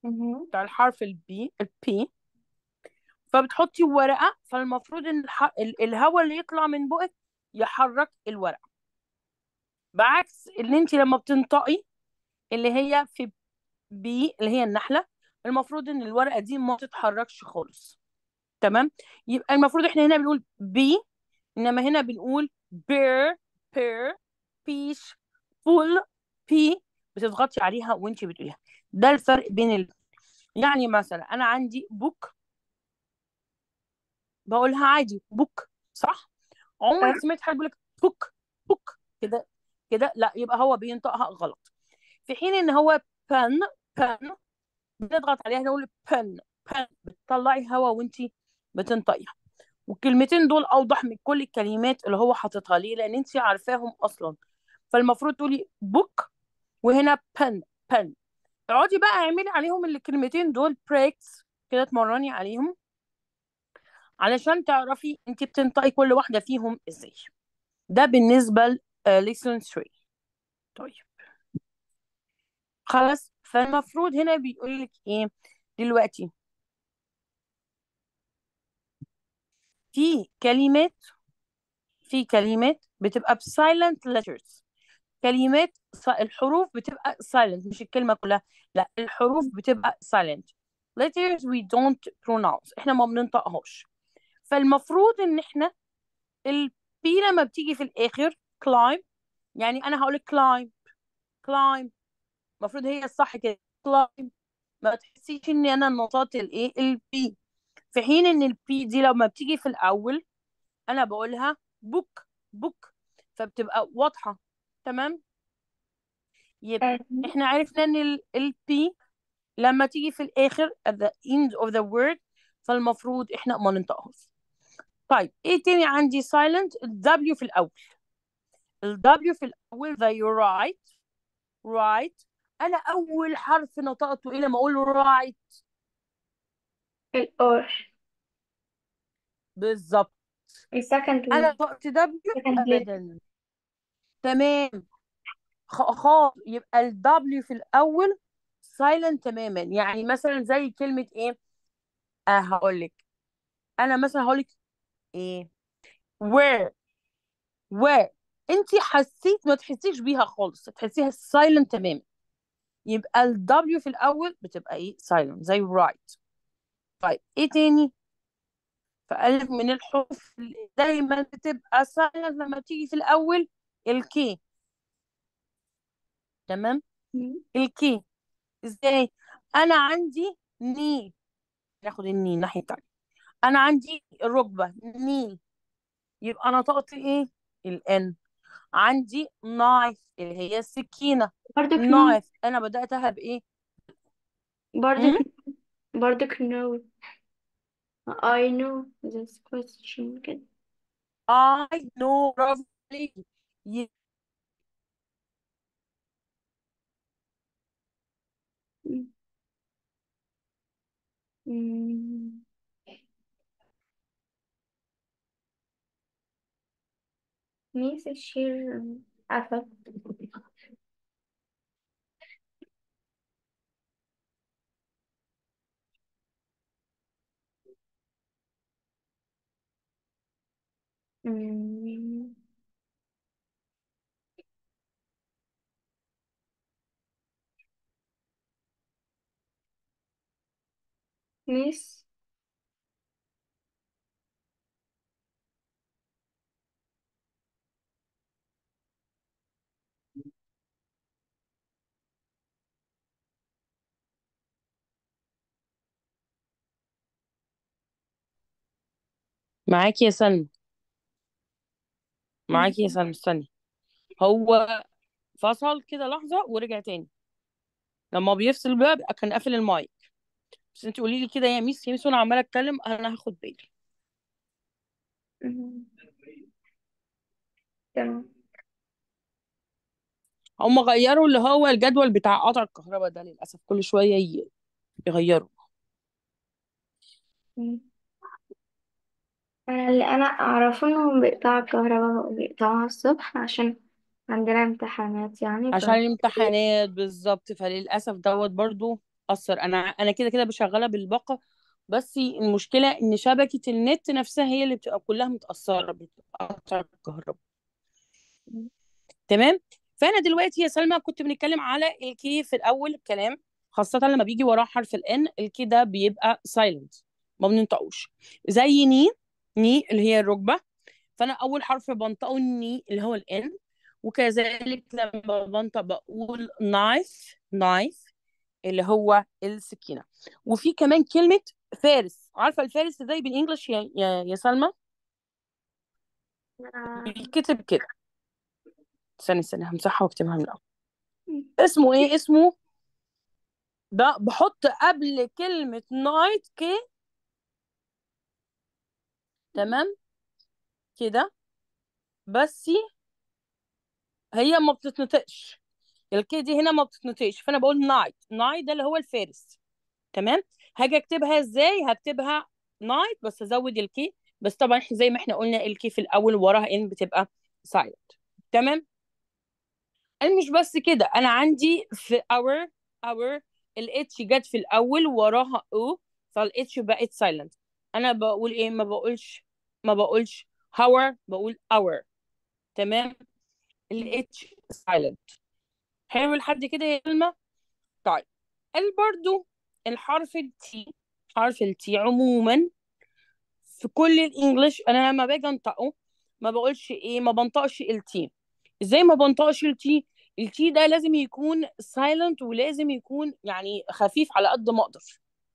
مهم. بتاع الحرف البي البي فبتحطي ورقة فالمفروض ان الح... ال- الهواء اللي يطلع من بقك يحرك الورقة بعكس اللي انت لما بتنطقي اللي هي في بي اللي هي النحلة المفروض ان الورقة دي ما تتحركش خالص تمام يبقى المفروض احنا هنا بنقول بي انما هنا بنقول بير بير بيش فول بي بتضغطي عليها وانت بتقوليها ده الفرق بين ال... يعني مثلا انا عندي بوك بقولها عادي بوك صح عمرك سمعت حد بيقول لك بوك بوك كده كده لا يبقى هو بينطقها غلط في حين ان هو بن بن بنضغط عليها نقول بن بن بتطلعي هوا وانت بتنطقيها والكلمتين دول اوضح من كل الكلمات اللي هو حاططها ليه لان انت عارفاهم اصلا فالمفروض تقولي بوك وهنا بن بن اقعدي بقى اعملي عليهم الكلمتين دول بريكس كده اتمرني عليهم علشان تعرفي انت بتنطقي كل واحدة فيهم ازاي ده بالنسبة ل uh, lesson 3 طيب خلاص فالمفروض هنا بيقول لك ايه دلوقتي في كلمات في كلمات بتبقى بسايلنت letters كلمات ص- الحروف بتبقى silent مش الكلمة كلها لا الحروف بتبقى silent letters we don't pronounce احنا ما بننطقهاش فالمفروض ان احنا البي لما بتيجي في الاخر climb يعني انا هقول لك climb climb المفروض هي الصح كده climb ما تحسيش ان انا نطقت الايه البي في حين ان البي دي لما بتيجي في الاول انا بقولها بوك بوك فبتبقى واضحة تمام يبقى أيوة. احنا عرفنا ان البي لما تيجي في الاخر at the end of the word فالمفروض احنا ما ننطقهاش طيب ايه تاني عندي silent ال W في الاول ال W في الاول زي right right انا اول حرف نطقته ايه لما اقول right الأور بالظبط السكند انا وي نطقت W second letter ابدا تمام خ- خالص يبقى ال W في الاول silent تماما يعني مثلا زي كلمة ايه اه هقول لك انا مثلا هقول لك ايه where where انت حسيت ما تحسيش بيها خالص تحسيها silent تماما يبقى ال W في الاول بتبقى ايه silent زي right طيب ايه تاني فألف من الحروف اللي دايما بتبقى silent لما تيجي في الاول الكي تمام مم. الكي ازاي انا عندي ني ناخد الني الناحية التانية انا عندي الركبة ني يبقى انا طقت ايه الان عندي نايف اللي هي السكينة برضك نو نايف انا بدأتها بايه مم؟ برضك برضك نو I know this question كده I know برافو عليكي ي- مم. مم. ميس الشير قفل مم. ميس معاكي يا سلمى معاكي يا سلمى استني هو فصل كده لحظة ورجع تاني لما بيفصل بقى بيبقى كان قافل المايك بس انت قولي لي كده يا ميس يا ميس وانا عمالة اتكلم انا هاخد بالي مم. تمام هم غيروا اللي هو الجدول بتاع قطع الكهرباء ده للأسف كل شوية ي- يغيروا مم. أنا اللي أنا أعرفه إنهم بيقطعوا الكهرباء وبيقطعوها الصبح عشان عندنا امتحانات يعني ف عشان الامتحانات بالظبط فللأسف دوت برضو بتأثر انا انا كده كده بشغلها بالباقة بس المشكلة ان شبكة النت نفسها هي اللي بتبقى كلها متأثرة بتقطع الكهرباء تمام فانا دلوقتي يا سلمى كنت بنتكلم على الكي في الاول الكلام خاصة لما بيجي وراه حرف الان الكي ده بيبقى سايلنت ما بننطقوش زي ني ني اللي هي الركبة فانا اول حرف بنطقه الني اللي هو الان وكذلك لما بنطق بقول نايف نايف اللي هو السكينة وفي كمان كلمة فارس عارفة الفارس ازاي بالانجلش يا يا, يا سلمى آه، بيتكتب كده استني استني همسحها واكتبها من الاول اسمه ايه اسمه ده بحط قبل كلمة نايت كي تمام كده بس هي ما بتتنطقش الكي دي هنا ما بتتنطقش فانا بقول نايت نايت ده اللي هو الفارس تمام هاجي اكتبها ازاي هكتبها نايت بس ازود الكي بس طبعا إحنا زي ما احنا قلنا الكي في الاول وراها ان بتبقى سايلنت تمام انا مش بس كده انا عندي في اور اور الاتش جت في الاول وراها او فالاتش بقت سايلنت انا بقول ايه ما بقولش ما بقولش هاور بقول اور تمام الاتش سايلنت حلو لحد كده يا كلمه طيب قال برضو الحرف التي حرف التي عموما في كل الانجليش انا لما باجي انطقه ما بقولش ايه ما بنطقش التي ازاي ما بنطقش التي التي ده لازم يكون سايلنت ولازم يكون يعني خفيف على قد ما اقدر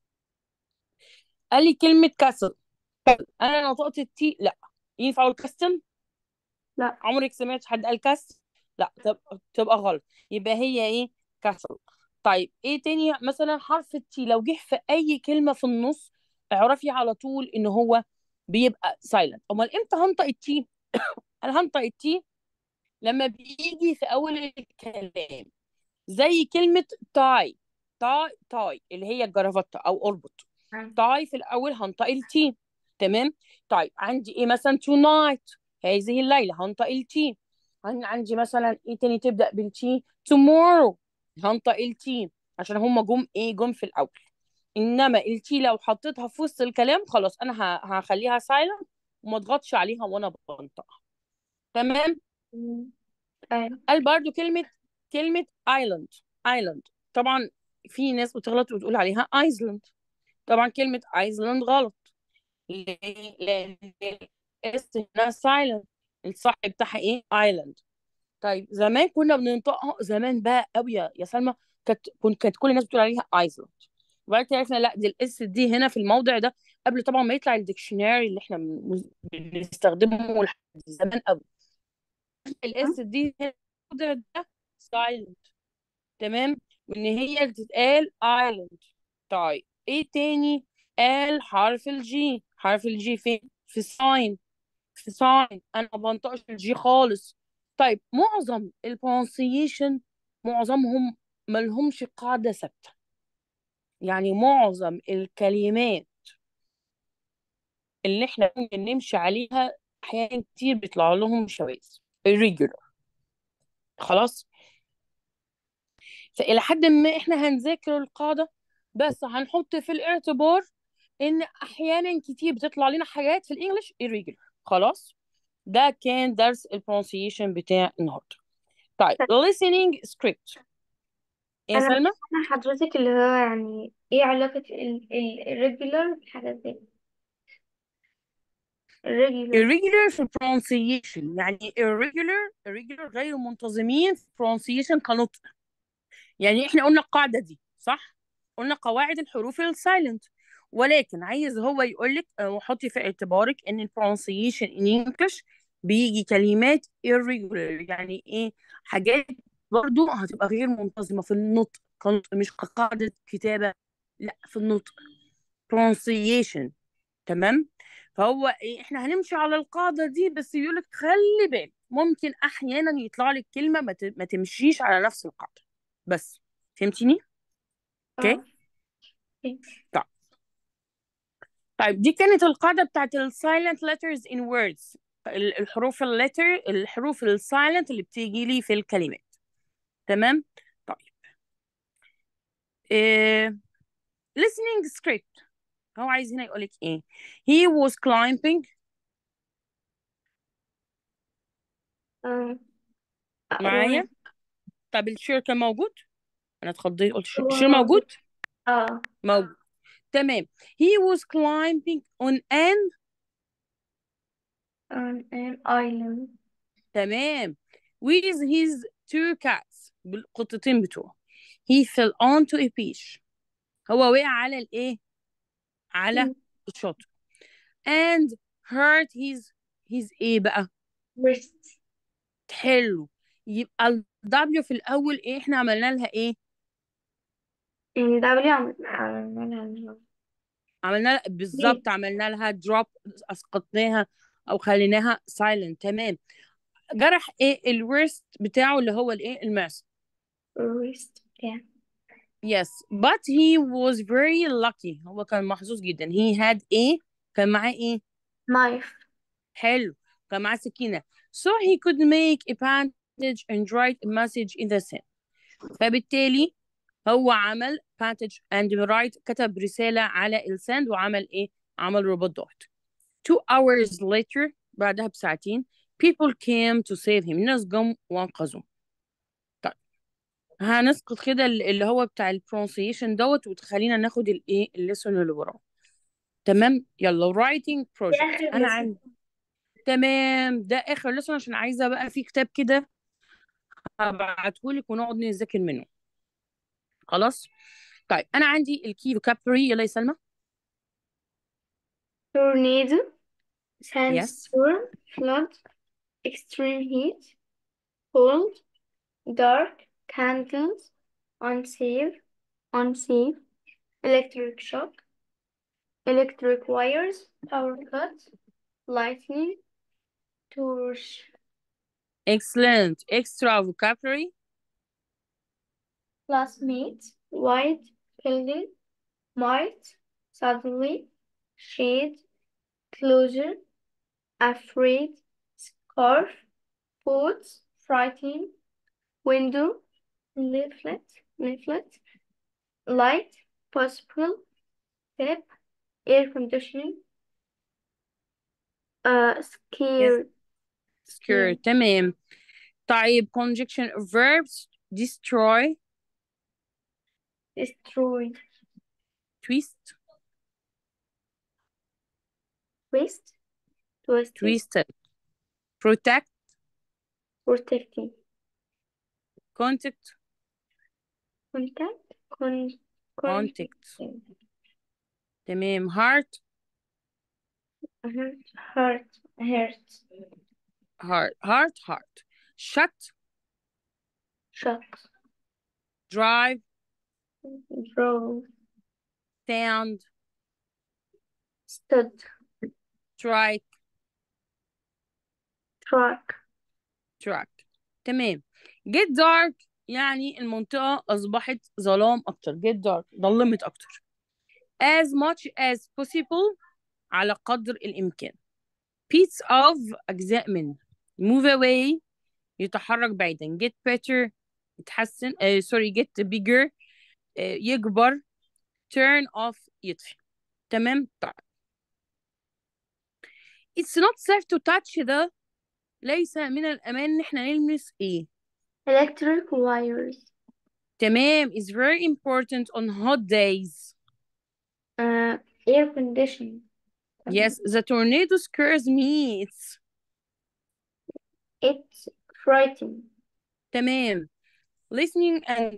قال لي كلمة كاسل انا نطقت التي لا ينفع اقول كاستل لا عمرك سمعت حد قال كاس لا تبقى, تبقى غلط يبقى هي ايه كاسل طيب ايه تاني مثلا حرف التي لو جه في اي كلمة في النص اعرفي على طول ان هو بيبقى سايلنت امال امتى هنطق التي انا هنطق التي لما بيجي في اول الكلام زي كلمة تاي تاي تاي اللي هي الجرافطة او اربط تاي في الاول هنطق التي تمام طيب عندي ايه مثلا tonight هذه الليلة هنطق التي عن- عندي مثلا ايه تاني تبدأ بالتي tomorrow هنطق التي عشان هم جم ايه جم في الاول انما التي لو حطيتها في وسط الكلام خلاص انا ه- هخليها سايلنت وما اضغطش عليها وانا بنطقها تمام مم. أيوة. قال برضو كلمة كلمة ايلاند ايلاند طبعا في ناس بتغلط وتقول عليها ايسلاند طبعا كلمة ايسلاند غلط ليه؟ لأن الاس هنا سايلنت الصح بتاعها ايه ايلاند طيب زمان كنا بننطقها زمان بقى قوي يا يا سلمى كانت كنت كانت كل الناس بتقول عليها ايسلاند وبعد كده عرفنا لا دي الاس دي هنا في الموضع ده قبل طبعا ما يطلع الديكشنري اللي احنا بن- بنستخدمه لحد زمان قوي الاس دي هنا في الموضع ده سايلنت تمام وان هي بتتقال ايلاند طيب ايه تاني قال حرف الجي حرف الجي فين في ساين في ساين انا ما بنطقش الجي خالص طيب معظم البرونسيشن معظمهم ملهمش قاعدة ثابتة يعني معظم الكلمات اللي احنا ممكن نمشي عليها احيانا كتير بيطلع لهم شواذ irregular خلاص فإلى حد ما احنا هنذاكر القاعدة بس هنحط في الاعتبار ان احيانا كتير بتطلع لنا حاجات في الانجليش irregular خلاص ده كان درس البرونسيشن بتاع النهارده طيب listening script يا أنا سلمى أنا حضرتك اللي هو يعني إيه علاقة ال ال الريجولار بالحاجات دي الريجولار irregular في pronunciation يعني irregular irregular غير منتظمين في pronunciation كنطق يعني احنا قلنا القاعدة دي صح قلنا قواعد الحروف السايلنت ولكن عايز هو يقول لك وحطي في اعتبارك ان البرونسيشن in English بيجي كلمات irregular يعني ايه حاجات برضو هتبقى غير منتظمة في النطق كنطق مش كقاعدة كتابة لا في النطق pronunciation تمام فهو إيه احنا هنمشي على القاعدة دي بس يقول لك خلي بالك ممكن احيانا يطلع لك كلمة ما ت- ما تمشيش على نفس القاعدة بس فهمتيني اوكي اه إيه. طيب طيب دي كانت القاعدة بتاعت ال silent letters in words ال- الحروف اللتر الحروف السايلنت اللي بتيجي لي في الكلمات تمام طيب إيه listening script هو عايز هنا يقولك ايه he was climbing آه. معايا طب الشير كان موجود انا اتخضيت قلت هو الشير موجود اه موجود تمام he was climbing on an on an island تمام with his two cats بالقطتين بتوعه he fell onto a beach هو وقع على الايه على مم. الشاطئ and hurt his his ايه بقى wrist حلو يبقى ال W في الأول إيه إحنا عملنا لها إيه؟ يعني W عم- عملنا عملنا لها بالظبط عملنا لها drop أسقطناها أو خليناها silent تمام جرح إيه الورست بتاعه اللي هو الإيه الماس wrist yeah yes but he was very lucky هو كان محظوظ جدا he had إيه كان معاه إيه knife حلو كان معاه سكينة so he could make a bandage and write a message in the sand فبالتالي هو عمل bandage and write كتب رسالة على الساند وعمل إيه؟ عمل روبوت دوت two hours later بعدها بساعتين people came to save him الناس جم وانقذوه طيب هنسقط كده اللي هو بتاع البرونسيشن دوت وتخلينا ناخد الايه الليسون اللي وراه تمام يلا writing project آخر انا lesson. عندي تمام ده اخر لسون عشان عايزه بقى في كتاب كده هبعتهولك ونقعد نذاكر منه خلاص طيب انا عندي الكي فوكابري يلا يا سلمى tornado Yes. sandstorm flood extreme heat cold dark candles unsafe unsafe electric shock electric wires power cut lightning torch excellent extra vocabulary classmate white building might suddenly shade closure afraid scarf boots frightened window leaflet leaflet light possible step air conditioning uh scared scared تمام طيب conjunction of verbs destroy destroyed twist twist twisted twisted protect protecting contact contact con contact تمام heart hurt hurt hurt heart heart heart shut shut drive drove stand stood strike truck track تمام get dark يعني المنطقة أصبحت ظلام أكتر get dark ظلمت أكتر as much as possible على قدر الإمكان piece of أجزاء من move away يتحرك بعيدا get better يتحسن آه sorry get bigger آه يكبر turn off يطفي تمام طيب it's not safe to touch the ليس من الأمان إن إحنا نلمس إيه electric wires تمام is very important on hot days uh, air conditioning yes the tornado scares me it's it's frightening تمام listening and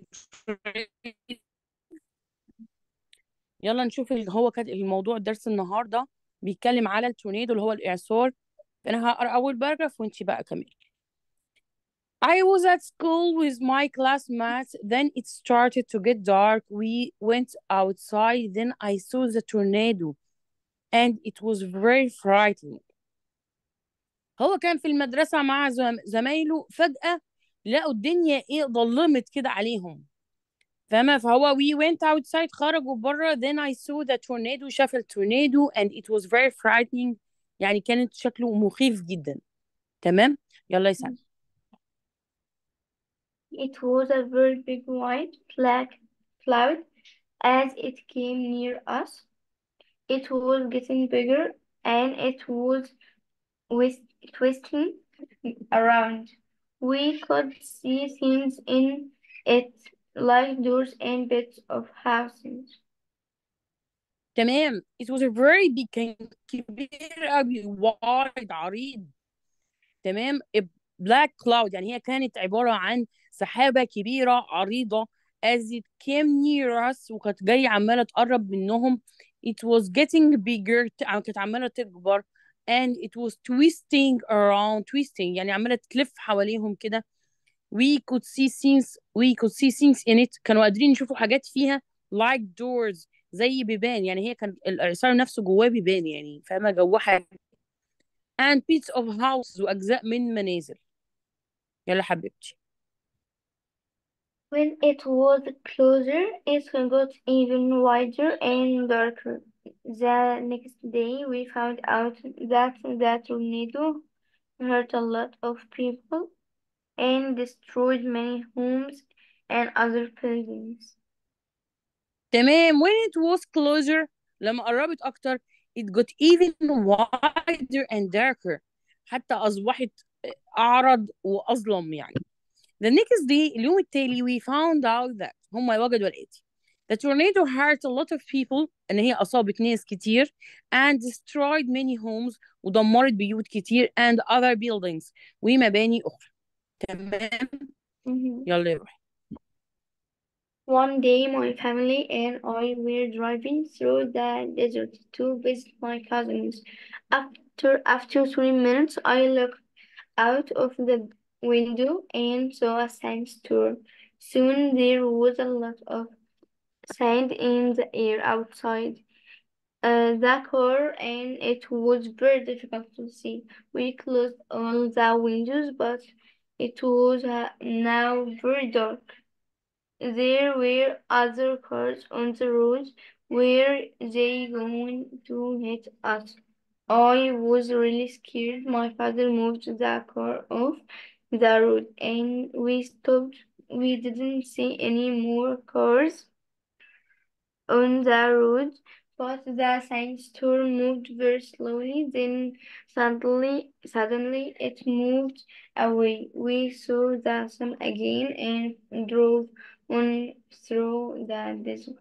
يلا نشوف اللي هو كان الموضوع درس النهارده بيتكلم على التورنيدو اللي هو الإعصار أنا هقرأ أول باراجراف وأنتي بقى كملي I was at school with my classmates. Then it started to get dark. We went outside. Then I saw the tornado, and it was very frightening. هو كان في المدرسة مع زم- زمايله فجأة لقوا الدنيا ايه ضلمت كده عليهم فاهمة فهو we went outside خرجوا بره then I saw the tornado شاف التورنيدو and it was very frightening يعني كانت شكله مخيف جدا تمام يلا يا سلمى It was a very big white black cloud As it came near us, it was getting bigger and it was whis- twisting around. We could see things in it, like doors and bits of houses. تمام it was a very big كان كبير قوي wide عريض تمام a black cloud يعني هي كانت عبارة عن سحابة كبيرة عريضة as it came near us وكانت جاية عمالة تقرب منهم it was getting bigger كانت عمالة تكبر and it was twisting around twisting يعني عمالة تلف حواليهم كده we could see things we could see things in it كانوا قادرين يشوفوا حاجات فيها like doors زي بيبان يعني هي كان الإعصار نفسه جواه بيبان يعني فاهمة جواه حاجة and bits of houses وأجزاء من منازل يلا حبيبتي When it was closer, it got even wider and darker. The next day, we found out that the tornado hurt a lot of people and destroyed many homes and other buildings. تمام when it was closer لما قربت أكتر it got even wider and darker حتى أصبحت أعرض وأظلم يعني the next day اليوم التالي we found out that هم وجدوا الآتي the tornado hurt a lot of people إن هي أصابت ناس كتير and destroyed many homes ودمرت بيوت كتير and other buildings ومباني أخرى تمام Mhm. يلا يا روحي One day, my family and I were driving through the desert to visit my cousins. After after three minutes, I looked out of the window and saw a sandstorm. Soon there was a lot of sand in the air outside uh, the car, and it was very difficult to see. We closed all the windows, but it was uh, now very dark. There were other cars on the road. Were they going to hit us? I was really scared. My father moved the car off the road and we stopped. We didn't see any more cars on the road, but the sandstorm moved very slowly. Then suddenly, suddenly it moved away. We saw the sun again and drove on through the desert.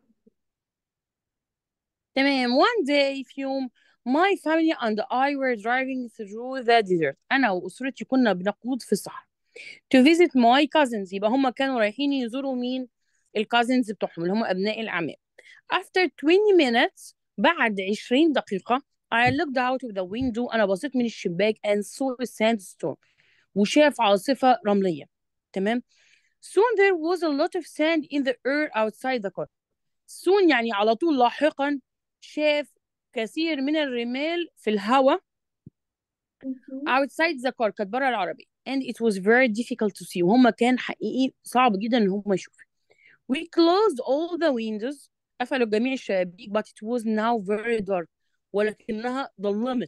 تمام one day في يوم my family and I were driving through the desert أنا وأسرتي كنا بنقود في الصحراء to visit my cousins يبقى هم كانوا رايحين يزوروا مين الكازنز بتوعهم اللي هم أبناء الأعمام after 20 minutes بعد 20 دقيقة I looked out of the window أنا بصيت من الشباك and saw a sandstorm وشاف عاصفة رملية تمام soon there was a lot of sand in the air outside the car soon يعني على طول لاحقا شاف كثير من الرمال في الهواء outside the car كانت بره العربية and it was very difficult to see وهم كان حقيقي صعب جدا ان هم يشوفوا we closed all the windows قفلوا جميع الشبابيك but it was now very dark ولكنها ظلمت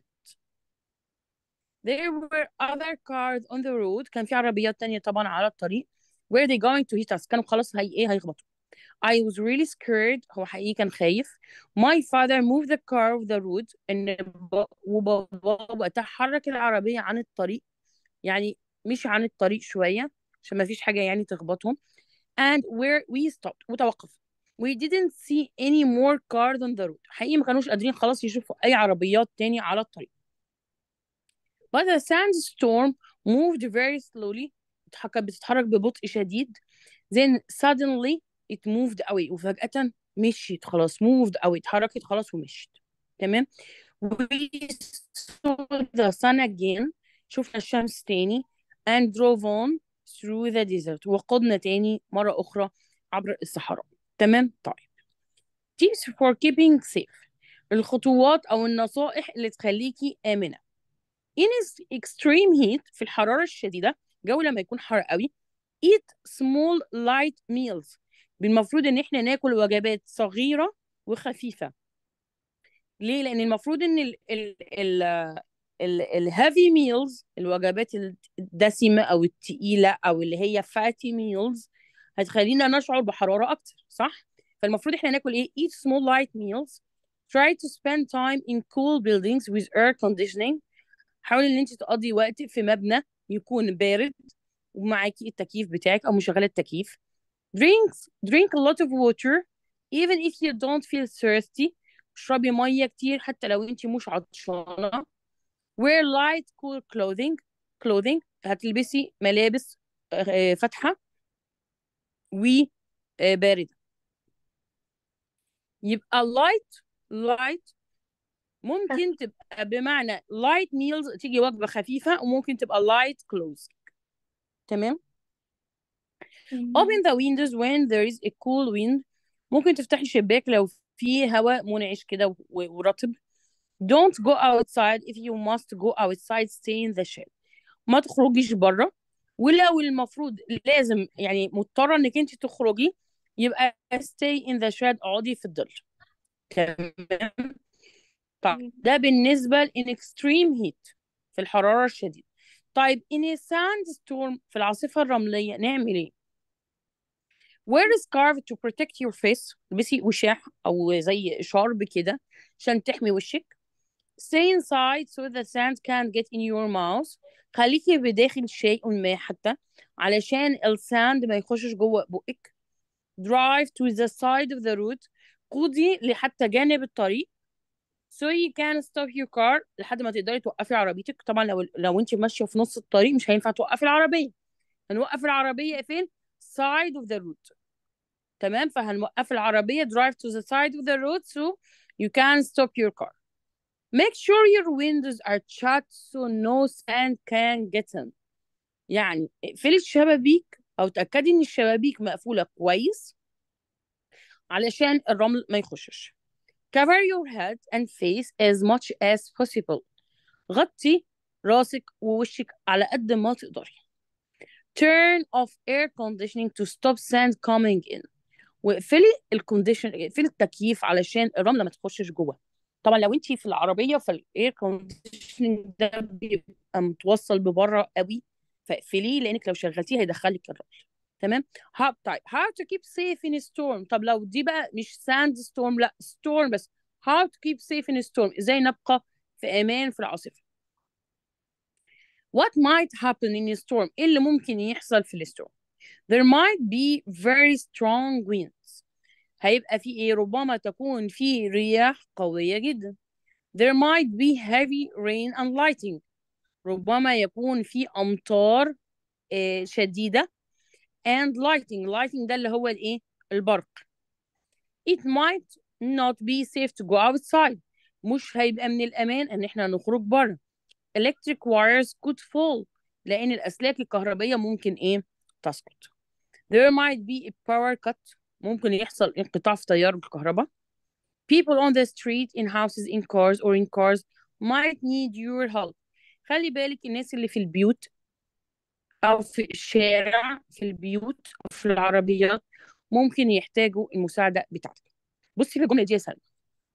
there were other cars on the road كان في عربيات تانية طبعا على الطريق where they going to hit us كانوا خلاص هي ايه هيخبطوا I was really scared هو حقيقي كان خايف my father moved the car off the road ان ب... وبابا وقتها حرك العربية عن الطريق يعني مش عن الطريق شوية عشان ما فيش حاجة يعني تخبطهم and where we stopped وتوقف we didn't see any more cars on the road حقيقي ما كانوش قادرين خلاص يشوفوا أي عربيات تاني على الطريق but the sandstorm moved very slowly اتحك- بتتحرك ببطء شديد then suddenly it moved away وفجأة مشيت خلاص moved away اتحركت خلاص ومشيت تمام we saw the sun again شفنا الشمس تاني and drove on through the desert وقدنا تاني مرة أخرى عبر الصحراء تمام طيب tips for keeping safe الخطوات أو النصائح اللي تخليكي آمنة in extreme heat في الحرارة الشديدة جو لما يكون حر قوي eat small light meals بالمفروض ان احنا ناكل وجبات صغيرة وخفيفة ليه لان المفروض ان ال ال ال الهيفي ميلز الوجبات الدسمة او التقيلة او اللي هي فاتي ميلز هتخلينا نشعر بحرارة اكتر صح فالمفروض احنا ناكل ايه eat small light meals try to spend time in cool buildings with air conditioning حاولي ان انت تقضي وقت في مبنى يكون بارد ومعاكي التكييف بتاعك او مشغله التكييف drink drink a lot of water even if you don't feel thirsty اشربي ميه كتير حتى لو انت مش عطشانه wear light cool clothing clothing هتلبسي ملابس آه، فاتحه وبارده يبقى light light ممكن تبقى بمعنى light meals تيجي وجبة خفيفة وممكن تبقى light clothes تمام open the windows when there is a cool wind ممكن تفتحي الشباك لو في هواء منعش كده و- ورطب don't go outside if you must go outside stay in the shed ما تخرجيش بره ولو المفروض لازم يعني مضطرة انك انت تخرجي يبقى stay in the shed اقعدي في الظل تمام طيب ده بالنسبة in extreme heat في الحرارة الشديدة طيب in a sandstorm في العاصفة الرملية نعمل ايه؟ wear a scarf to protect your face البسي وشاح أو زي شارب كده عشان تحمي وشك stay inside so the sand can't get in your mouth خليكي بداخل شيء ما حتى علشان الساند ما يخشش جوه بقك drive to the side of the road قودي لحتى جانب الطريق so you can stop your car لحد ما تقدري توقفي عربيتك طبعا لو لو انت ماشيه في نص الطريق مش هينفع توقفي العربيه هنوقف العربيه فين side of the road تمام فهنوقف العربيه drive to the side of the road so you can stop your car make sure your windows are shut so no sand can get in يعني اقفلي الشبابيك او تاكدي ان الشبابيك مقفوله كويس علشان الرمل ما يخشش cover your head and face as much as possible غطي راسك ووشك على قد ما تقدري turn off air conditioning to stop sand coming in واقفلي الكونديشن اقفلي التكييف علشان الرمله ما تخشش جوه طبعا لو انت في العربيه فالاير كونديشننج ده بيبقى متوصل ببره قوي فاقفليه لانك لو شغلتيه هيدخلك الرمل تمام how طيب how to keep safe in a storm طب لو دي بقى مش sand storm لا storm بس how to keep safe in a storm ازاي نبقى في امان في العاصفه what might happen in a storm ايه اللي ممكن يحصل في الستورم there might be very strong winds هيبقى في ايه ربما تكون في رياح قوية جدا there might be heavy rain and lightning ربما يكون في أمطار آه، شديدة and lighting lighting ده اللي هو الايه البرق it might not be safe to go outside مش هيبقى من الأمان إن إحنا نخرج بره electric wires could fall لأن الأسلاك الكهربية ممكن إيه تسقط there might be a power cut ممكن يحصل انقطاع في تيار الكهرباء people on the street in houses in cars or in cars might need your help خلي بالك الناس اللي في البيوت أو في الشارع في البيوت أو في العربيات ممكن يحتاجوا المساعدة بتاعتك بصي في الجملة دي يا سلمى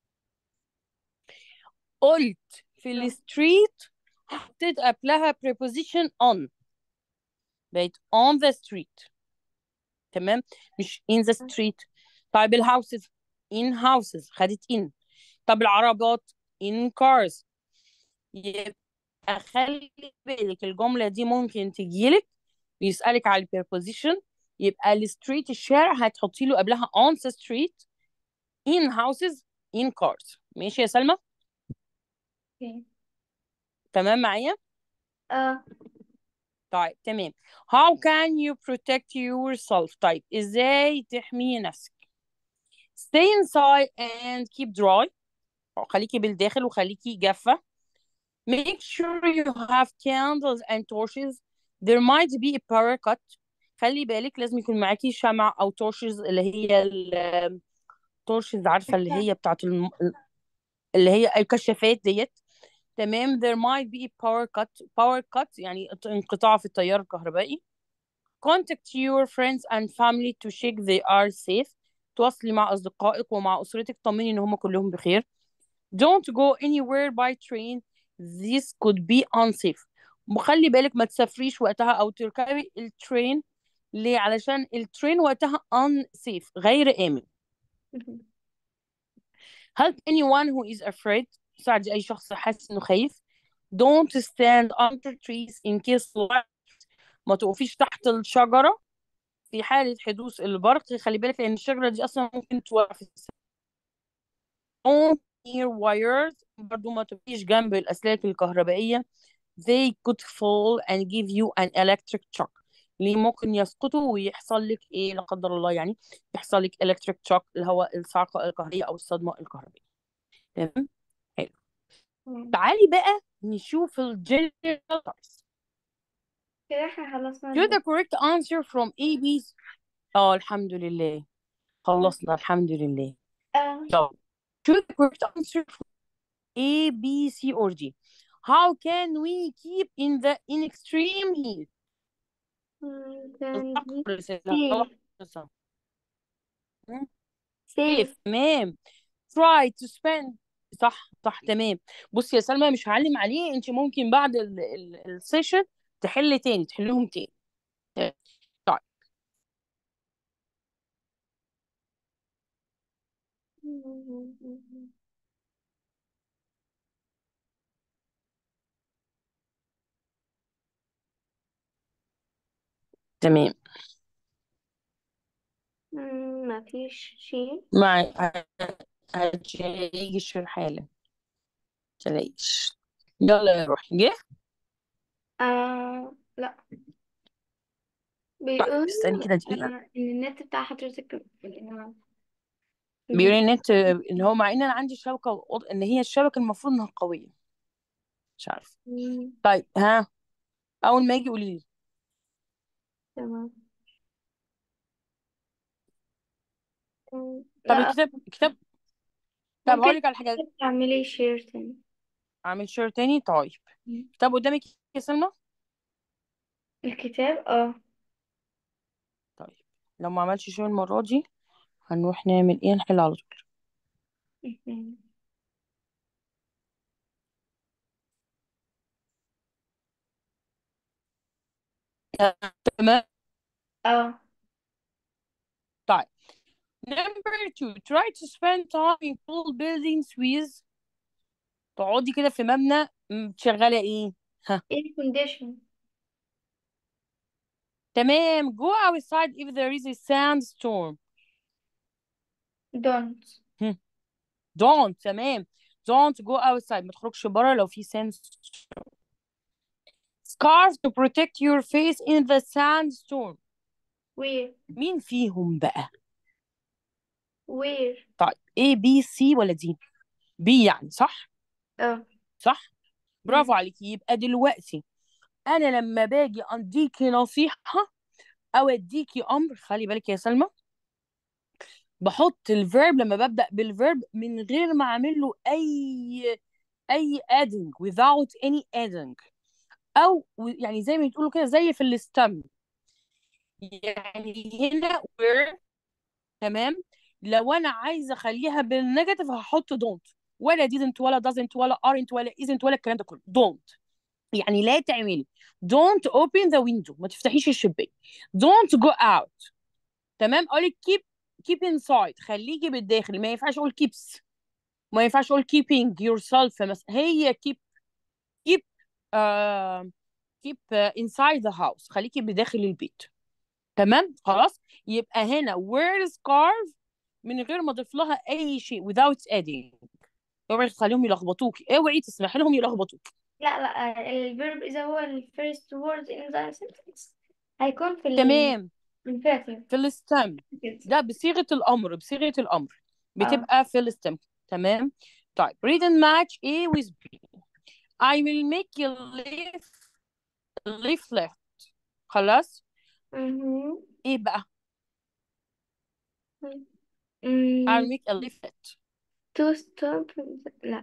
قلت في الستريت حطيت قبلها preposition on بقت on the street تمام مش in the street طيب الهاوسز in houses خدت in طب العربات in cars يبقى خلي بالك الجملة دي ممكن تجيلك يسألك على preposition يبقى الستريت الشارع هتحطي له قبلها on the street in houses in cars ماشي يا سلمى Okay. تمام معايا آه طيب تمام how can you protect yourself طيب ازاي تحمي نفسك stay inside and keep dry خليكي بالداخل وخليكي جافة make sure you have candles and torches there might be a power cut خلي بالك لازم يكون معاكي شمع او torches اللي هي ال torches عارفة اللي هي بتاعت الم... اللي هي الكشافات ديت تمام there might be a power cut power cut يعني انقطاع في التيار الكهربائي contact your friends and family to check they are safe تواصلي مع أصدقائك ومع أسرتك طمني إن هم كلهم بخير don't go anywhere by train this could be unsafe وخلي بالك ما تسافريش وقتها أو تركبي الترين ليه علشان الترين وقتها unsafe غير آمن Mhm. help anyone who is afraid ساعد أي شخص حاسس إنه خايف don't stand under trees in case light ما تقفيش تحت الشجرة في حالة حدوث البرق خلي بالك لأن الشجرة دي أصلا ممكن توقع في السماء don't near wires برضو ما تبقيش جنب الأسلاك الكهربائية they could fall and give you an electric shock ليه ممكن يسقطوا ويحصل لك ايه لا قدر الله يعني يحصل لك electric shock اللي هو الصعقة الكهربائية أو الصدمة الكهربائية تمام حلو مم. تعالي بقى نشوف ال general types كده احنا خلصنا choose the البوك correct answer from A B اه الحمد لله خلصنا الحمد لله آه. طب choose the correct answer from A B C or D how can we keep in the in extreme heat مم، كان الصقر دي رسالة. سيف مم. سيف كيف تمام try to spend صح صح تمام بصي يا سلمى مش هعلم عليه انت ممكن بعد السيشن تحل تاني تحلهم تاني تمام. طيب تمام مم، ما فيش شيء مع هتلاقيش في الحالة تلاقيش يلا يا روحي جه آه لا طيب بيقول استني كده دقيقة آه، ان النت بتاع حضرتك آه، بيقول لي النت ان هو مع ان انا عندي شبكة وض- ان هي الشبكة المفروض انها قوية مش عارفة مم، طيب ها اول ما يجي قولي لي تمام مم، طب لا الكتاب الكتاب طب هقول ممكن لك على حاجة تعملي شير تاني اعمل شير تاني طيب مم. كتاب قدامك يا سلمى الكتاب اه طيب لو ما عملش شير المرة دي هنروح نعمل ايه نحل على طول مم. تمام اه طيب number two try to spend time in tall buildings with تقعدي كده في مبنى م، شغالة ايه ها ايه كونديشن تمام go outside if there is a sandstorm دونت هم. don't تمام don't go outside ما تخرجش بره لو في sandstorm scarf to protect your face in the sandstorm وير مين فيهم بقى وير طيب A B C ولا D B يعني صح اه صح برافو مم. عليكي يبقى دلوقتي انا لما باجي اديكي نصيحة او اديكي امر خلي بالك يا سلمى بحط الفيرب لما ببدأ بالفيرب من غير ما اعمل له اي اي adding without any adding او و- يعني زي ما بتقولوا كده زي في الستم يعني هنا where تمام لو انا عايزه اخليها بالنيجاتيف هحط don't ولا didn't ولا doesn't ولا aren't ولا isn't ولا الكلام ده كله don't يعني لا تعملي don't open the window ما تفتحيش الشباك don't go out تمام اقول لك keep keep inside خليكي بالداخل ما ينفعش اقول keeps ما ينفعش اقول keeping yourself مثلا هي keep keep uh, keep uh, inside the house خليكي بداخل البيت تمام خلاص يبقى هنا wear scarf من غير ما اضيف لها اي شيء without adding اوعي تخليهم يلخبطوك اوعي تسمحي لهم يلخبطوك لا لا الفيرب إذا هو ال first word in the sentence هيكون في ال تمام infinitive في الستم كده ده بصيغة الأمر بصيغة الأمر اه بتبقى في الستم تمام طيب read and match A with B I will make you live live left خلاص مهم. ايه بقى I will مم. make a live left to stop لا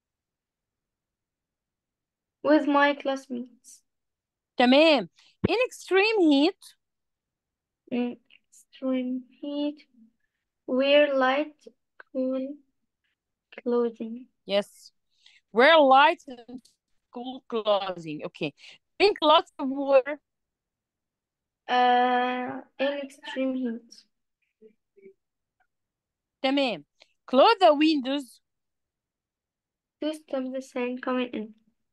with my classmates تمام in extreme heat in extreme heat wear light cool clothing yes wear light and cool clothing okay drink lots of water uh, in extreme heat تمام close the windows to stop the sun coming in.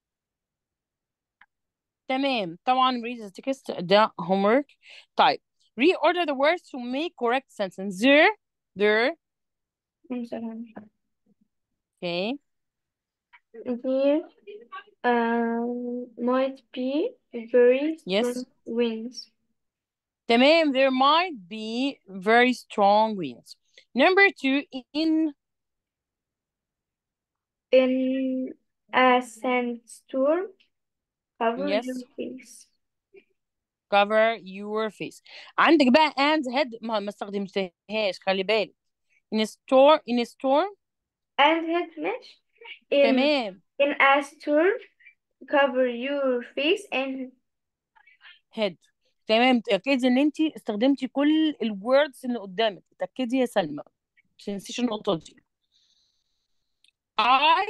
تمام طبعا read the text ده homework طيب reorder the words to make correct sentence there there One second. okay There um, might be very Yes. strong winds. تمام there might be very strong winds number two in In a sandstorm, cover Yes. your face. cover your face عندك بقى and head ما ما استخدمتهاش خلي بالك in a storm in a storm And head mesh. In, تمام in a storm, cover your face and head تمام تأكدي ان انت استخدمتي كل الوردز اللي قدامك تأكدي يا سلمى ما تنسيش النقطة دي I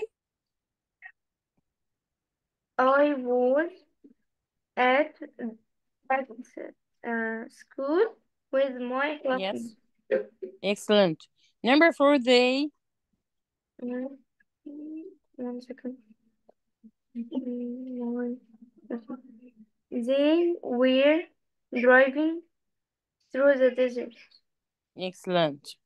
I was at at uh, school with my classmates. excellent number four they Mm, One second. Mm, one second. They were driving through the desert. excellent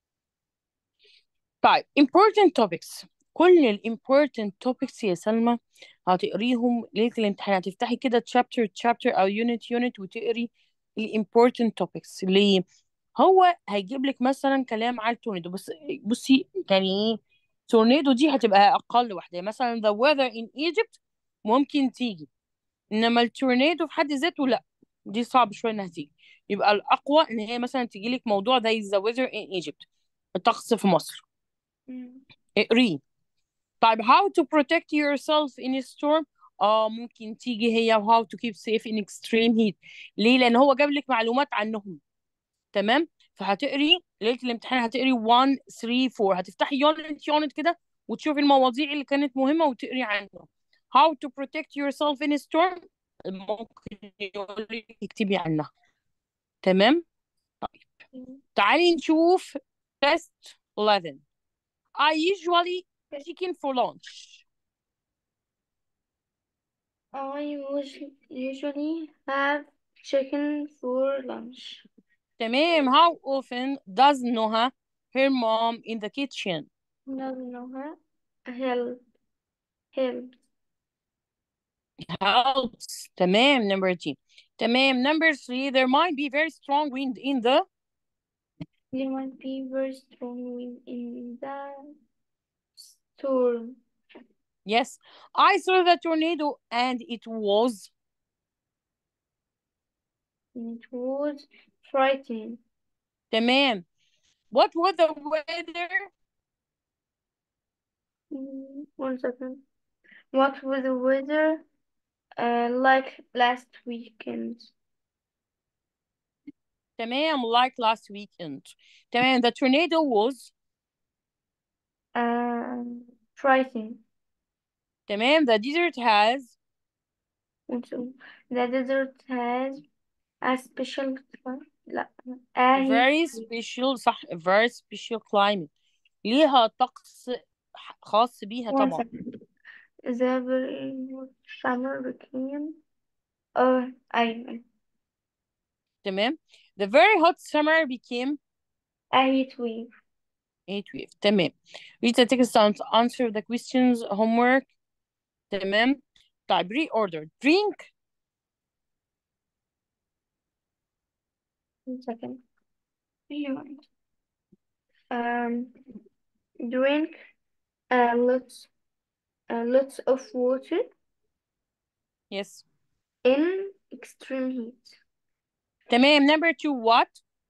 طيب important topics كل ال important topics يا سلمى هتقريهم ليلة الامتحان هتفتحي كده chapter chapter أو unit unit وتقري ال important topics ليه؟ هو هيجيب لك مثلا كلام على التورنيدو بس بصي يعني ايه تورنيدو دي هتبقى أقل واحدة يعني مثلا the weather in Egypt ممكن تيجي إنما التورنيدو في حد ذاته لأ دي صعب شوية إنها تيجي يبقى الأقوى إن هي مثلا تيجي لك موضوع زي the weather in Egypt الطقس في مصر اقريه طيب how to protect yourself in a storm اه ممكن تيجي هي how to keep safe in extreme heat ليه لان هو جاب لك معلومات عنهم تمام فهتقري ليله الامتحان هتقري 1 3 4 هتفتحي يونت يونت كده وتشوفي المواضيع اللي كانت مهمه وتقري عنهم how to protect yourself in a storm ممكن يقول لك اكتبي عنها تمام تعالي نشوف test 11 I usually chicken for lunch I us- usually have chicken for lunch. تمام how often does Noah her mom in the kitchen No, no, huh? Help. Help. helps تمام number two تمام number three there might be very strong wind in the There might be very strong wind in the storm. yes I saw the tornado and it was It was frightening. تمام what was the weather Mm, One second. What was the weather uh, like last weekend? تمام like last weekend تمام the tornado was Uh, frightening. تمام the desert has Also, the desert has a special cli- لا a heat very wave. special صح very special climate ليها طقس خاص بيها One طبعا second. The very hot summer became uh أيوة تمام the very hot summer became a heat wave. heat wave تمام read the text and answer the questions homework تمام طيب reorder drink One second. Yeah. Um, drink uh, lots uh, lots of water yes in extreme heat. تمام number two what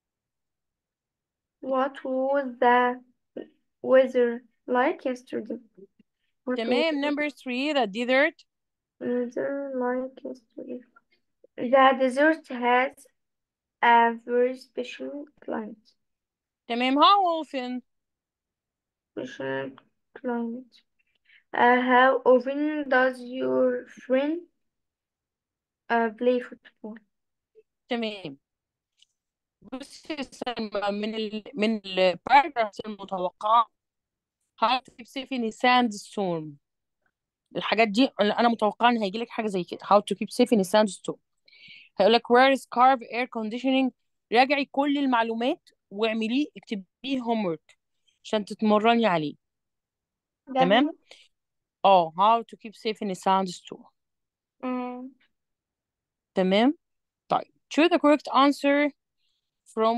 What was the weather like yesterday? What was تمام the number three the desert weather like yesterday? The desert has a very special climate. تمام how often Special climate. Uh, how often does your friend uh, play football? تمام بصي يا سلمى من ال من الباراجرافز المتوقعة how to keep safe in a sandstorm الحاجات دي اللي انا متوقعه ان هيجي لك حاجه زي كده how to keep safe in a sandstorm هيقول لك where is carve air conditioning راجعي كل المعلومات واعمليه اكتبيه homework عشان تتمرني عليه ده تمام هو اه how to keep safe in a sandstorm آه. تمام طيب choose the correct answer from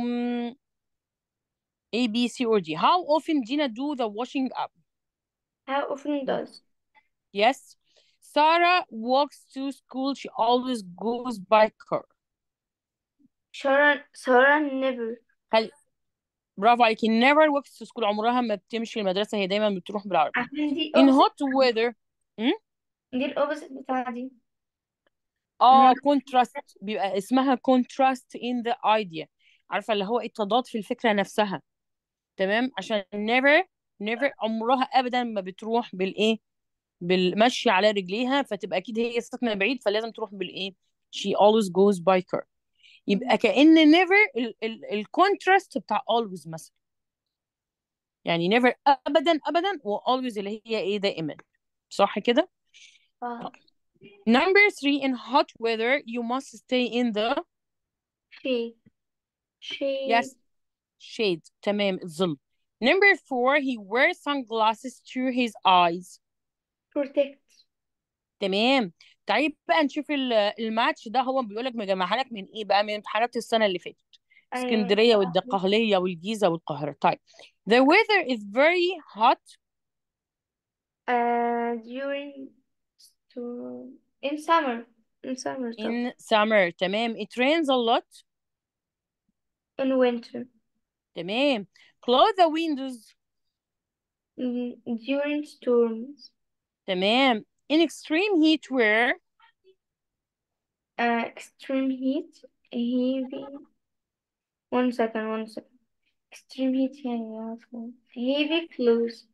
A B C or D how often Gina do the washing up how often does yes Sarah walks to school she always goes by car Sarah Sarah never هل برافو عليكي never walks to school عمرها ما بتمشي المدرسة هي دايما بتروح بالعربية عشان دي in opposite hot weather م? دي الأوبوزيت بتاع دي اه إنها contrast بيبقى اسمها contrast in the idea عارفة اللي هو التضاد في الفكرة نفسها تمام عشان never never عمرها ابدا ما بتروح بالايه بالمشي على رجليها فتبقى اكيد هي ساكنة بعيد فلازم تروح بالايه she always goes by car يبقى كأن never ال ال الكونتراست بتاع always مثلا يعني never ابدا ابدا و always اللي هي ايه دائما صح كده آه. number three in hot weather you must stay in the shade shade yes shade تمام الظل number four he wears sunglasses to his eyes protect تمام تعالي بقى نشوف ال- الماتش ده هو بيقول لك مجمعها لك من ايه بقى من امتحانات السنة اللي فاتت أيوة اسكندرية والدقهلية والجيزة والقاهرة طيب the weather is very hot uh, during to in summer in summer stuff in summer تمام it rains a lot in winter تمام close the windows mm, during storms تمام in extreme heat where uh, extreme heat heavy one second one second extreme heat يعني heavy clothes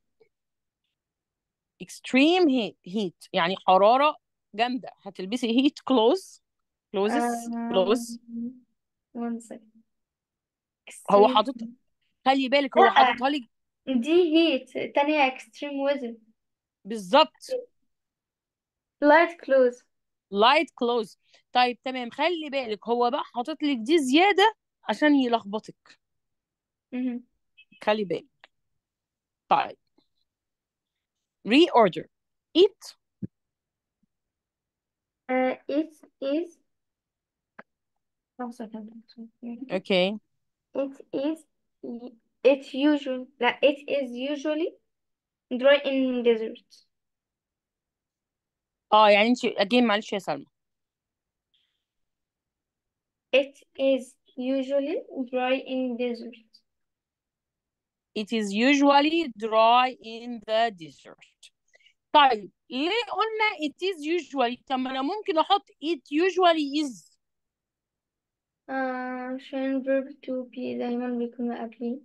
extreme heat, heat يعني حرارة جامدة هتلبسي heat clothes clothes clothes um, one second هو extreme حاطط خلي بالك هو لا حاططها لك دي heat تانية extreme weather بالظبط light clothes light clothes طيب تمام خلي بالك هو بقى حاطط لك دي زيادة عشان يلخبطك مهم. خلي بالك طيب reorder eat uh, it is one second okay it is it usually لا it is usually dry in desert اه يعني انت again معلش يا سلمى it is usually dry in desert It is usually dry in the desert. طيب ليه قلنا it is usually طب ما انا ممكن احط it usually is آه، عشان verb to be دايما بيكون قبلي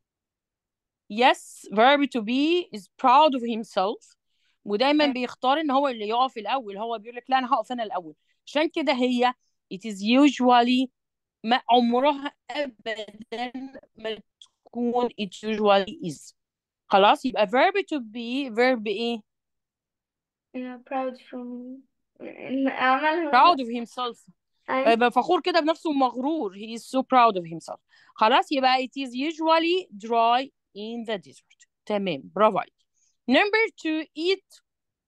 yes verb to be is proud of himself ودايما آه، بيختار ان هو اللي يقف الاول هو بيقول لك لا انا هقف انا الاول عشان كده هي it is usually ما عمرها ابدا ما تكون it usually is خلاص يبقى verb to be verb ايه أنا proud from عملها proud of himself أي يبقى فخور كده بنفسه ومغرور he is so proud of himself خلاص يبقى it is usually dry in the desert تمام برافو عليك number two eat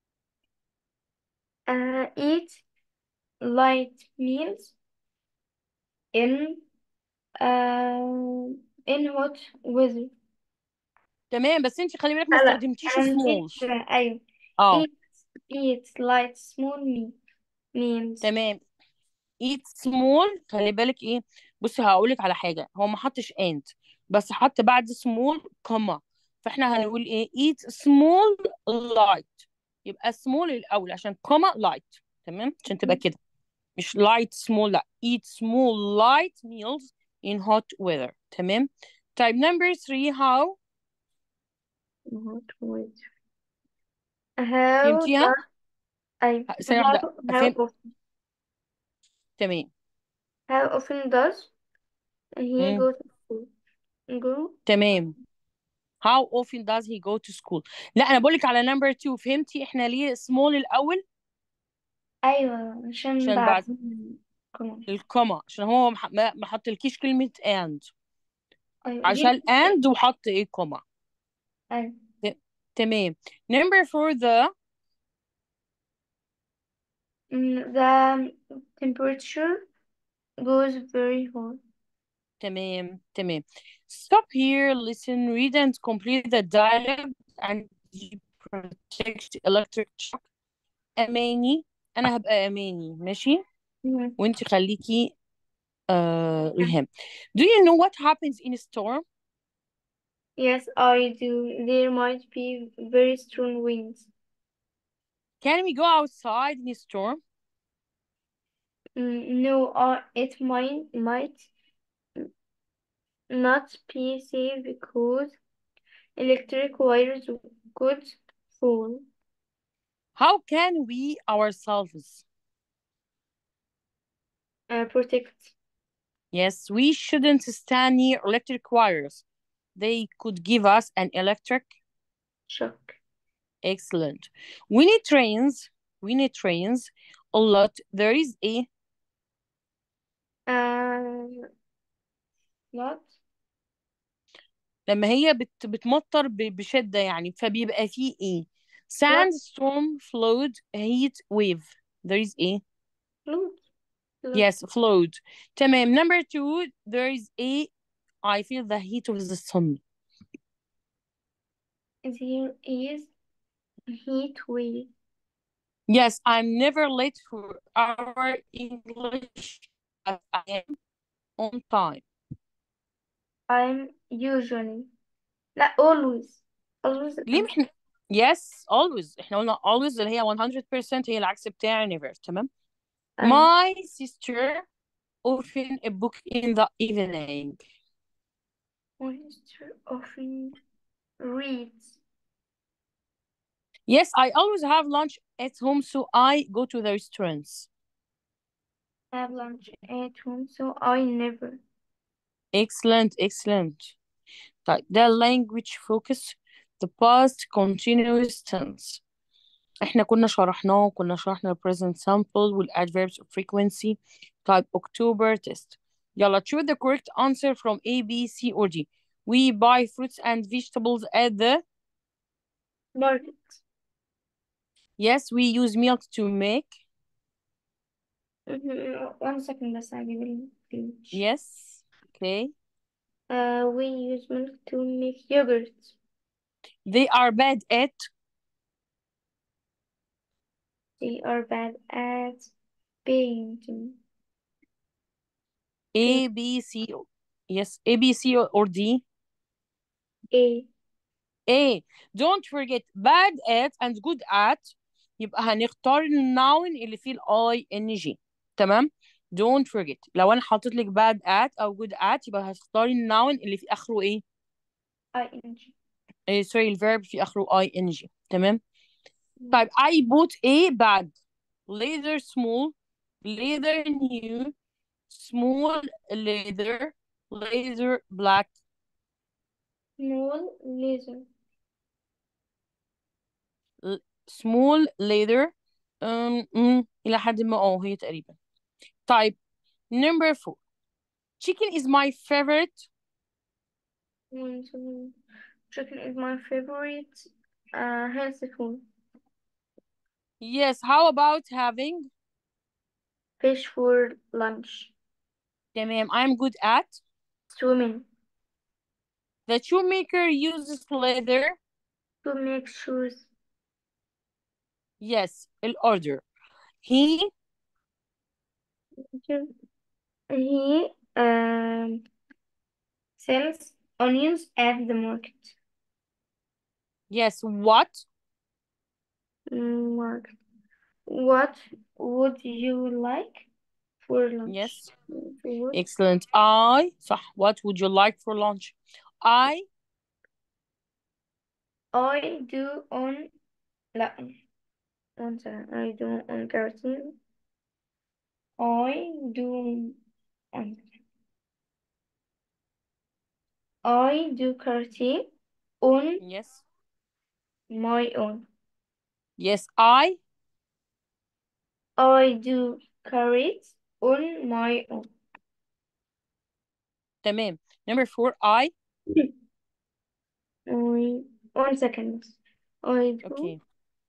uh, eat light meals in uh, in hot weather تمام بس انت خلي بالك ما لا لا استخدمتيش أنا نسيت small أيوة اه eat eat light small meal meals تمام eat small خلي بالك ايه بصي هقولك على حاجة هو ما حطش and بس حط بعد small كما فاحنا هنقول ايه eat small light يبقى small الأول عشان كما light تمام عشان تبقى كده مش light small لا eat small light meals in hot weather تمام طيب number three how hot weather how فهمتيها does أيوة ثانية how واحدة how فهم often تمام how often does he مم. go to school go تمام how often does he go to school لا انا بقولك على number two فهمتي احنا ليه small الاول أيوة عشان عشان بعد بعد كمان الكوما عشان هو مح- ما ما حطلكيش كلمة and أيوة دي عشان and وحط ايه كوما أيوة تمام number four the Mm, the temperature goes very hot تمام تمام stop here listen read and complete the dialogue and protect electric shock أماني أنا هبقى أماني ماشي Mhm. وانت خليكي آه ريهام do you know what happens in a storm Yes, I do. There might be very strong winds. can we go outside in a storm Mm, no, uh, it might might not be safe because electric wires could fall. how can we ourselves Uh, protect. yes we shouldn't stand near electric wires they could give us an electric Shock. Excellent. We need trains. We need trains a lot. There is a Uh, not. لما هي بت بتمطر ب- بشدة يعني فبيبقى فيه ايه Flood. sandstorm flood heat wave there is a Flood. Flood. yes flood تمام number two there is a I feel the heat of the sun There is heat wave. yes I'm never late for our English but I am on time I'm usually. لا always. Always. ليه ما احنا yes always احنا قلنا always اللي هي 100% هي العكس بتاع never تمام Um, my sister often a book in the evening my sister often reads. yes I always have lunch at home so I go to the restaurants have lunch at home, so I never. excellent excellent طيب ده language focus the past continuous tense احنا كنا شرحناه وكنا شرحنا ال present simple وال adverbs of frequency طيب October test يلا choose the correct answer from A, B, C or D we buy fruits and vegetables at the Market. yes we use milk to make Mhm. One second بس هجيب البيج. yes okay Uh, we use milk to make yogurt. they are bad at They are bad at painting. A, B, C yes A, B, C or D A. A don't forget bad at and good at يبقى هنختار الناون اللي فيه الاي ان جي تمام don't forget لو انا حاطط لك bad at او good at يبقى هتختاري الناون اللي في اخره ايه ing. إيه سوري الفيرب في اخره اي ان جي تمام طيب I bought a bag leather small leather new small leather leather black Small laser. small leather um, mm, إلى حد ما اه هي تقريبا طيب number four chicken is my favorite One, two. Chicken is my favorite uh, healthy food. yes how about having Fish for lunch. تمام I'm good at Swimming. the shoemaker uses leather To make shoes. yes الorder he He um, sells onions at the market. yes what Market. What would you like for lunch? yes Food. excellent I صح what would you like for lunch I I do on لا one second. I do on cartoon. I do on I do karate on yes my own. yes I I do karate on my own. تمام number four I I, one second. I do okay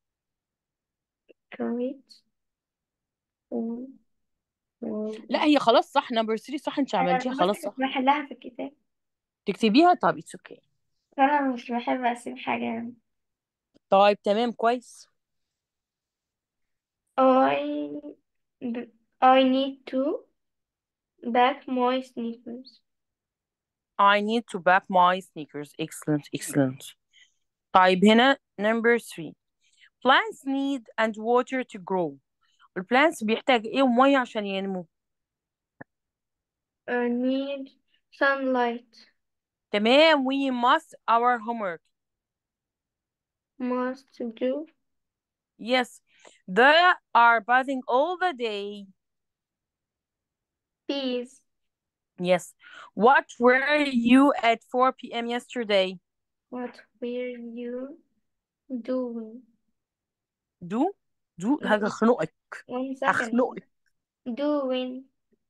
karate on my لا هي خلاص صح number three صح انت أنا عملتيها بس خلاص مش صح بحلها في الكتاب تكتبيها طب it's okay فأنا مش بحب أسيب حاجة يعني. طيب تمام كويس I b- I need to back my sneakers. I need to pack my sneakers excellent excellent طيب هنا number three plants need and water to grow البلانتس بيحتاج ايه ومية عشان ينمو I need sunlight. تمام we must our homework Must do yes they are bathing all the day bees. yes what were you at 4 p.m. yesterday What were you doing? do do هخنقك One second. هخنقك Doing.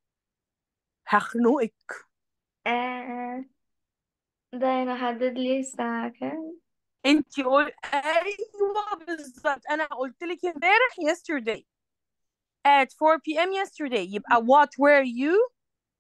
هخنقك آه ده أنا حدد لي الساعة كام؟ انت قول ايوه بالظبط انا قلت لك امبارح yesterday at 4 p.m. yesterday يبقى what were you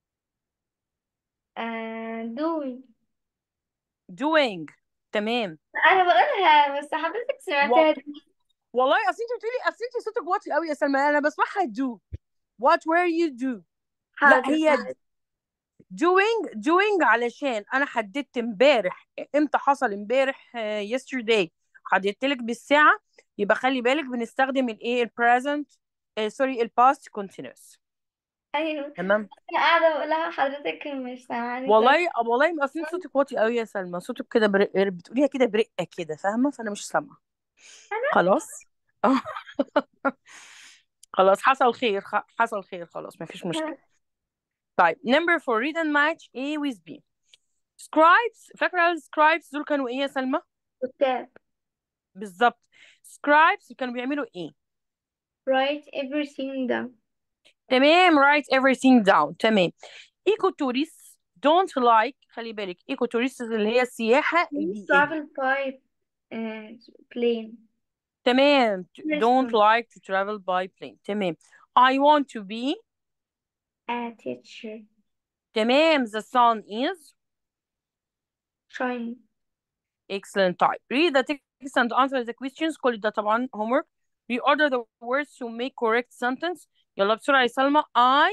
آه doing. doing تمام أنا بقولها بس حضرتك سمعتها دي. والله اصل انت بتقولي اصل انت صوتك واطي قوي يا سلمى انا بسمعها do what were you do لا حاضر هي حاضر. doing doing علشان انا حددت امبارح امتى حصل امبارح آه، yesterday حددت لك بالساعة يبقى خلي بالك بنستخدم الايه البريزنت سوري الباست continuous أيوه تمام أنا قاعدة بقولها حضرتك مش سامعاني كويس. والله والله ما اصل انت صوتك واطي قوي يا سلمى صوتك كده برق... بتقوليها كده برقة كده فاهمة فانا مش سامعة خلاص آه. خلاص حصل خير خ- حصل خير خلاص ما فيش مشكلة طيب number four read and match A with B scribes فاكرة السكرايبس دول كانوا ايه يا سلمى كتاب. بالظبط scribes كانوا بيعملوا ايه Write everything down. تمام write everything down تمام eco tourists don't like خلي بالك eco tourists اللي هي السياحة البيئية Travel by uh, plane. تمام don't Restaurant. like to travel by plane تمام I want to be A teacher. تمام the sun is Shine. excellent type read the text and answer the questions كل ده طبعا homework reorder the words to make correct sentence يلا بسرعة يا سلمى I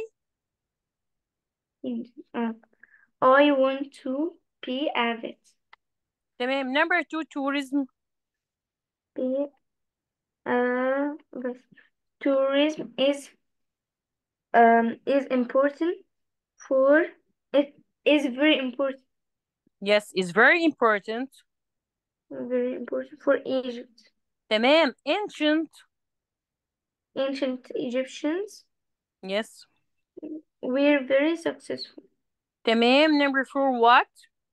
Uh, I want to be a vet. تمام number two tourism Be a vet. Tourism is um is important for it is very important yes is very important very important for Egypt. تمام ancient Ancient Egyptians yes were very successful. تمام number four what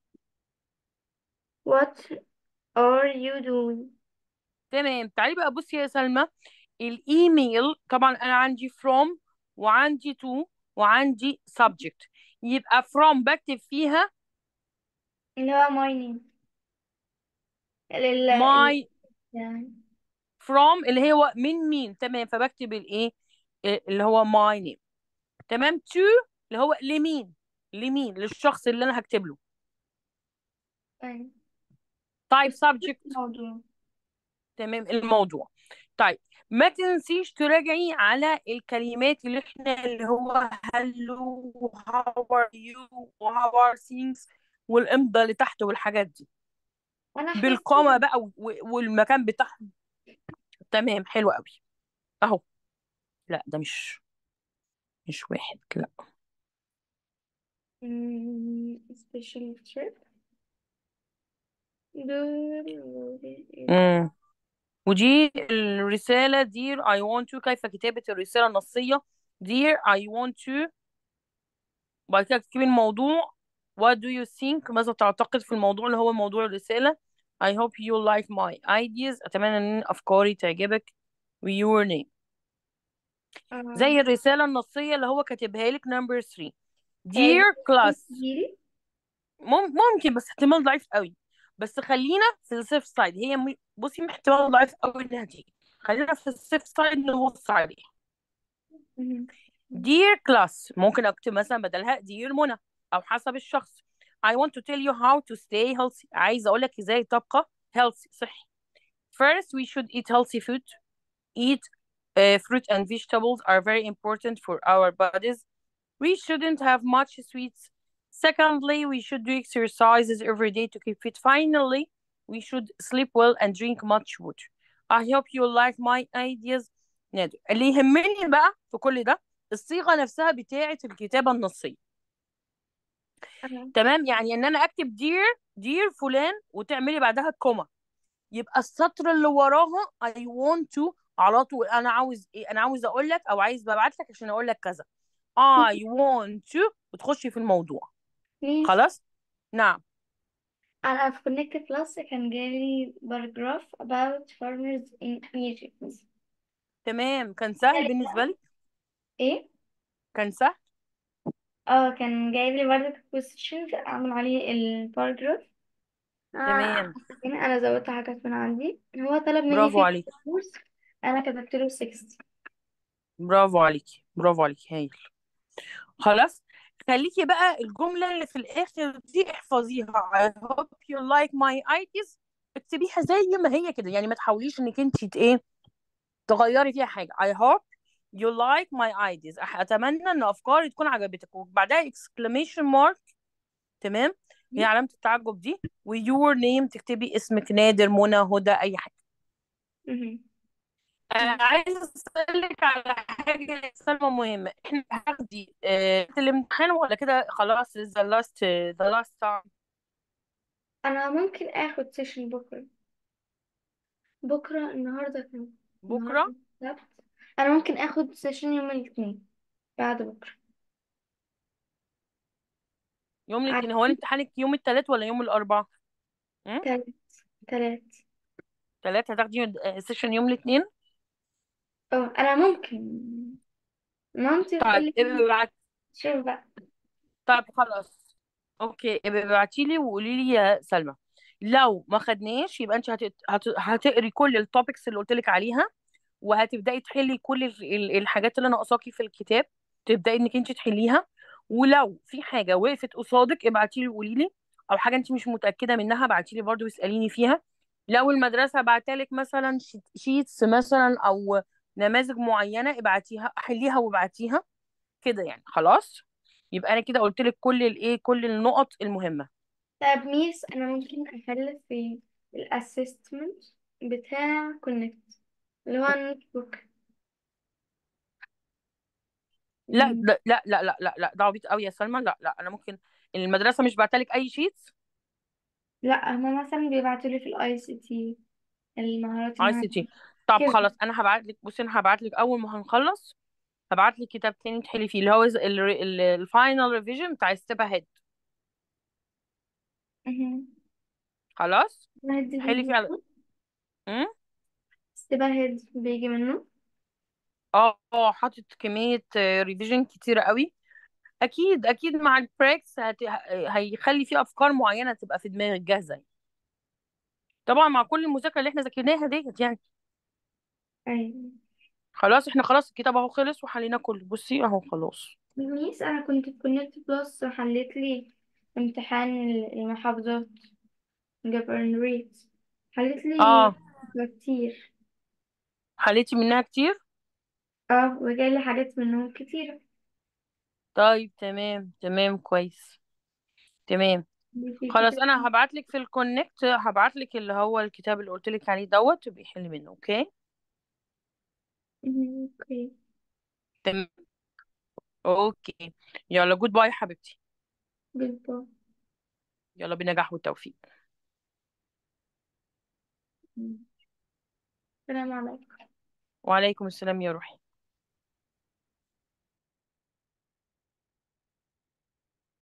What are you doing? تمام تعالي بقى بصي يا سلمى الايميل طبعا انا عندي from وعندي to وعندي subject يبقى from بكتب فيها اللي هو my name. ال- ال- my يعني from اللي هو من مين تمام فبكتب الايه اللي هو my name تمام to اللي هو لمين لمين للشخص اللي انا هكتب له يعني طيب subject موضوع تمام الموضوع طيب ما تنسيش تراجعي على الكلمات اللي احنا اللي هو hello how are you how are things والامضة اللي تحت والحاجات دي انا بالقامة حفظت بقى و- والمكان بتاعهم تمام حلو قوي اهو لا ده مش مش واحد لا مم، special trip good امم ودي الرسالة dear I want to كيف كتابة الرسالة النصية dear I want to بعد كده تكتبي الموضوع what do you think ماذا تعتقد في الموضوع اللي هو موضوع الرسالة I hope you like my ideas أتمنى أن أفكاري تعجبك و your name آه. زي الرسالة النصية اللي هو كاتبها لك number 3 آه، dear class تجيلي مم- ممكن بس احتمال ضعيف قوي بس خلينا في السيف سايد هي م- بصي احتمال ضعيف قوي انها تيجي خلينا في السيف سايد نبص عليها مهم. dear class ممكن اكتب مثلا بدلها dear منى او حسب الشخص I want to tell you how to stay healthy عايزه اقول لك ازاي تبقى healthy صحي first we should eat healthy food eat uh, fruit and vegetables are very important for our bodies we shouldn't have much sweets secondly we should do exercises every day to keep fit finally we should sleep well and drink much water I hope you like my ideas نادر اللي يهمني بقى في كل ده الصيغة نفسها بتاعة الكتابة النصية آه. تمام يعني ان انا اكتب دير دير فلان وتعملي بعدها كوما يبقى السطر اللي وراها I want to على طول انا عاوز ايه انا عاوز اقول لك او عايز ببعت لك عشان اقول لك كذا I want to وتخشي في الموضوع ميس خلاص نعم أنا في Connect Plus كان جالي paragraph about farmers in Egypt تمام كان سهل بالنسبة لي إيه؟ كان سهل اه كان جايب لي برضه questions أعمل عليه الباراجراف آه تمام يعني أنا زودت حاجات من عندي هو طلب مني برافو 50 عليك كورس أنا كتبت له 60 برافو عليكي برافو عليكي هايل خلاص خليكي بقى الجملة اللي في الآخر دي احفظيها I hope you like my ideas اكتبيها زي ما هي كده يعني ما تحاوليش انك انت ايه تغيري فيها حاجة I hope you like my ideas أح- أتمنى إن أفكاري تكون عجبتك وبعدها exclamation mark تمام هي علامة التعجب دي و your name تكتبي اسمك نادر منى هدى أي حاجة مهم. آه عايزة أسألك على حاجة يا سلمى مهمة احنا هناخدي آه الامتحان ولا كده خلاص is the last the last time أنا ممكن آخد سيشن بكرة بكرة النهاردة كان النهاردة بكرة السبت أنا ممكن آخد سيشن يوم الاثنين بعد بكرة يوم عارف الاثنين هو امتحانك يوم الثلاث ولا يوم الأربعاء؟ م? تلات تلات تلات هتاخدي سيشن يوم الاثنين اه أنا ممكن مامتي طيب تقول لي ابعت شوف بقى طيب خلاص اوكي ابعتي لي وقولي لي يا سلمى لو ما خدناش يبقى انت هت... هت... هتقري كل التوبكس اللي قلت لك عليها وهتبداي تحلي كل ال- ال- الحاجات اللي ناقصاكي في الكتاب تبداي انك انت تحليها ولو في حاجه وقفت قصادك ابعتي لي وقولي لي او حاجه انت مش متاكده منها ابعتي لي برضو واساليني فيها لو المدرسه بعتلك مثلا شيت- شيتس مثلا او نماذج معينه ابعتيها حليها وابعتيها كده يعني خلاص يبقى انا كده قلت لك كل الايه كل النقط المهمه طب ميس أنا ممكن أحل في الأسيستمنت بتاع كونكت اللي هو النوت بوك لا لا لا لا لا لا لا ده عبيط قوي يا سلمى لا لا انا ممكن المدرسه مش بعتلك اي شيتس لا هما مثلا بيبعتوا لي في الاي سي تي المهارات اي سي المهمة تي طب كده خلاص انا هبعت لك بصي انا هبعت لك اول ما هنخلص هبعت لك كتاب تاني تحلي فيه اللي هو الفاينل ريفيجن بتاع ستيب هيد مهم. خلاص هدي حلي فيه على امم هيد بيجي منه اه اه حاطط كميه ريفيجن كتيره قوي اكيد اكيد مع البراكس هت... هيخلي فيه افكار معينه تبقى في دماغك جاهزه طبعا مع كل المذاكره اللي احنا ذاكرناها ديت يعني ايوه خلاص احنا خلاص الكتاب اهو خلص وحلينا كله بصي اهو خلاص ميس انا كنت في كونكت بلس حليت لي امتحان المحافظات جبرن ريت حليت لي اه كتير حليتي منها كتير اه وجالي حاجات منهم كتير طيب تمام تمام كويس تمام في خلاص كتاب انا هبعت لك في الكونكت هبعت لك اللي هو الكتاب اللي قلت لك عليه دوت وبيحل منه اوكي مهم. اوكي تمام اوكي يلا جود باي حبيبتي جود يلا بنجاح والتوفيق باي السلام عليكم وعليكم السلام يا روحي